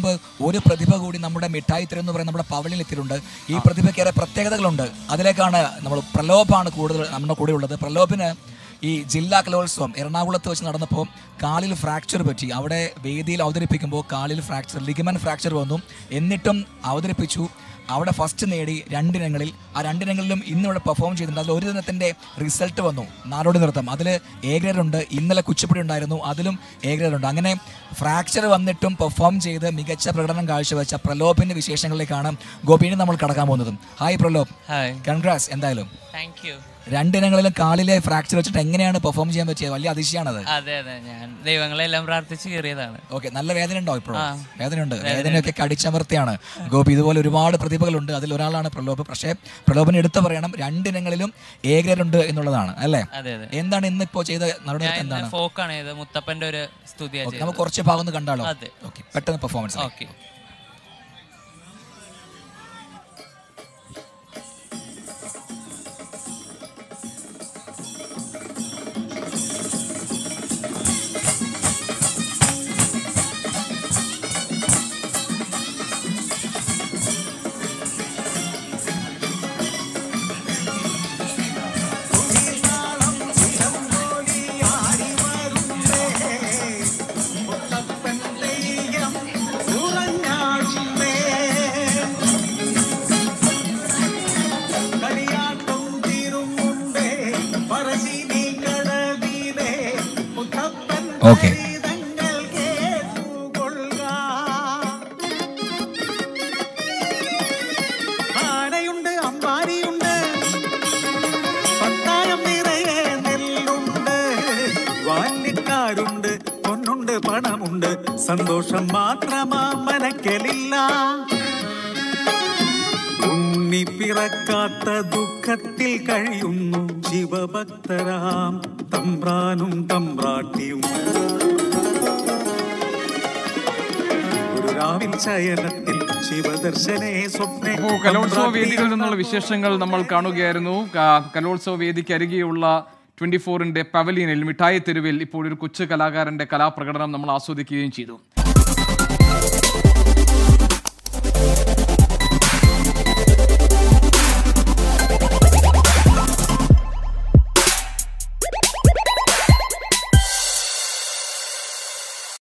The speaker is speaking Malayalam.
മുമ്പ് ഒരു പ്രതിഭ കൂടി നമ്മുടെ മിഠായി തെരുവ് എന്ന് പറയുന്ന നമ്മുടെ പവലിൽ എത്തിയിട്ടുണ്ട് ഈ പ്രതിഭയ്ക്ക് ഏറെ പ്രത്യേകതകളുണ്ട് അതിലേക്കാണ് നമ്മൾ പ്രലോഭാണ് കൂടുതൽ നമ്മുടെ കൂടെ ഉള്ളത് പ്രലോഭിന് ഈ ജില്ലാ കലോത്സവം എറണാകുളത്ത് വെച്ച് നടന്നപ്പോൾ കാലിൽ ഫ്രാക്ചർ പറ്റി അവിടെ വേദിയിൽ അവതരിപ്പിക്കുമ്പോൾ കാലിൽ ഫ്രാക്ചർ ലിഗമൻ ഫ്രാക്ചർ വന്നു എന്നിട്ടും അവതരിപ്പിച്ചു അവിടെ ഫസ്റ്റ് നേടി രണ്ടിനങ്ങളിൽ ആ രണ്ടിനങ്ങളിലും ഇന്ന് ഇവിടെ പെർഫോം ചെയ്തിട്ടുണ്ട് അതിൽ ഒരു ദിനത്തിന്റെ റിസൾട്ട് വന്നു നാടോടി നൃത്തം അതിൽ എ ഗ്രേഡ് ഉണ്ട് ഇന്നലെ കുച്ചിപ്പുടി ഉണ്ടായിരുന്നു അതിലും എ ഗ്രേഡ് ഉണ്ട് അങ്ങനെ ഫ്രാക്ചർ വന്നിട്ടും പെർഫോം ചെയ്ത് മികച്ച പ്രകടനം കാഴ്ചവെച്ച പ്രലോഭിന്റെ വിശേഷങ്ങളിലേക്കാണ് ഗോപിനെ നമ്മൾ കടക്കാൻ പോകുന്നത് ഹായ് പ്രലോഭ് ഹായ് കൺഗ്രാസ് എന്തായാലും താങ്ക് യു രണ്ടിനങ്ങളിലും കാലിലെ ഫ്രാക്ചർ വെച്ചിട്ട് എങ്ങനെയാണ് പെർഫോം ചെയ്യാൻ പറ്റിയത് വലിയ അതിശയാണത് അതെ അതെ ഞാൻ ദൈവങ്ങളെല്ലാം പ്രാർത്ഥിച്ച് കയറിയതാണ് ഓക്കെ നല്ല വേദന ഉണ്ടോ ഇപ്പോഴും ആ. വേദനയുണ്ട് വേദനയൊക്കെ കടിച്ചമർത്തിയാണ് ഗോപി ഇതുപോലെ ഒരുപാട് പ്രതിഭകളുണ്ട് അതിൽ ഒരാളാണ് പ്രലോഭ് പക്ഷേ പ്രലോഭനെ എടുത്തു പറയണം രണ്ടിനങ്ങളിലും എ ഗ്രേഡ് ഉണ്ട് എന്നുള്ളതാണ് അല്ലേ അതെ അതെ എന്താണ് ഇന്നിപ്പോ ചെയ്ത നടന്നത് ഞാൻ എന്താണ് ഫോക്കാണ് ചെയ്തത് മുത്തപ്പന്റെ ഒരു സ്തുതിയാ ഓക്കെ ചെയ്തത് നമുക്ക് കുറച്ച് ഭാഗം ഒന്ന് കണ്ടാലോ അതെ. ഓക്കെ പെട്ടെന്ന് പെർഫോമൻസ് ഓക്കെ ഓക്കെ ആനയുണ്ട് അമ്പാരിയുണ്ട് പത്തായം നിറയെ നെല്ലുണ്ട് വാല്യക്കാരുണ്ട് പൊന്നുണ്ട് പണമുണ്ട് സന്തോഷം മാത്രമാ മനക്കലില്ല ഉണ്ണി പിറക്കാത്ത ദുഃഖത്തിൽ കഴിയുന്നു ശിവഭക്തരാം തമ്പ്രാനും തമ്പ്രാട്ടിയും ഒരു രാവിൽ ശയനത്തിൽ ശിവദർശനെ സ്വപ്നെ അപ്പോൾ കലോത്സവ വേദികളിൽ നിന്നുള്ള വിശേഷങ്ങൾ നമ്മൾ കാണുകയായിരുന്നു ക- കലോത്സവ വേദിക്ക് അരികെയുള്ള ട്വന്റി ഫോറിന്റെ പവലിയനിൽ മിഠായി തെരുവിൽ ഇപ്പോൾ ഒരു കൊച്ചു കലാകാരന്റെ കലാപ്രകടനം നമ്മൾ ആസ്വദിക്കുകയും ചെയ്തു